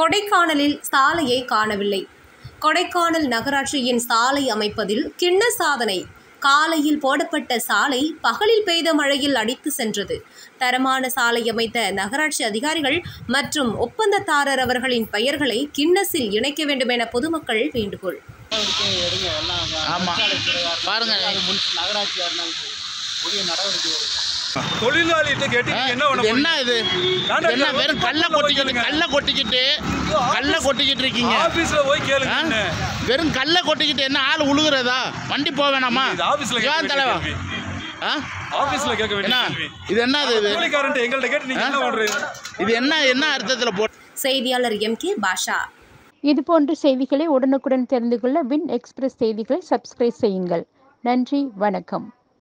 கொடைக்கானலில் சாலையை காணவில்லை கொடைக்கானல் நகராட்சியின் சாலை அமைப்பதில் கிண்ண சாதனை காலையில் போடப்பட்ட சாலை பகலில் பெய்த மழையில் அடித்து சென்றது தரமான சாலை அமைத்த நகராட்சி அதிகாரிகள் மற்றும் ஒப்பந்ததாரர் அவர்களின் பெயர்களை கின்னஸில் இணைக்க வேண்டும் என பொதுமக்கள் வேண்டுகோள் நடவடிக்கை எடுங்க எல்லாம் ஆமா. தொழிற்சாலைத்துறையா பாருங்க. இருந்தாலும் முனிசி- நகராட்சியா இருந்தாலும் சரி உரிய நடவடிக்கை எடுங்க தொழிலாளிகிட்ட கேட்டு நீங்க என்ன பண்ண இது என்ன போறீங்க? இது கான்ட்ராக்டர் என்ன வெறும் கல்ல வந்து கொட்டிக்கிட்டு கேளுங்க. கல்ல கொட்டிக்கிட்டு கல்ல கொட்டிக்கிட்டு இருக்கீங்க ஆபீஸ்ல போய் கேளுங்க ஆ? என்ன வெறும் கல்ல கொட்டிக்கிட்டு என்ன ஆள் உழுகுறதா வண்டி போக வேணாமா இது ஆபீஸ்ல கேட்க ஏன் வேண்டிய தலைவா கேள்வி. ஆ? ஆபீஸ்ல கேட்க வேண்டிய என்ன கேள்வி. இது என்னது இது கூலிக்காரன்ட்ட எங்கள்ட்ட கேட்டு நீங்க என்ன பண்றீங்க இது என்ன என்ன அர்த்தத்துல போ செய்தியாளர் எம் கே பாஷா இதுபோன்ற செய்திகளை உடனுக்குடன் தெரிந்து கொள்ள வின் எக்ஸ்பிரஸ் செய்திகளை சப்ஸ்கிரைப் செய்யுங்கள் நன்றி வணக்கம்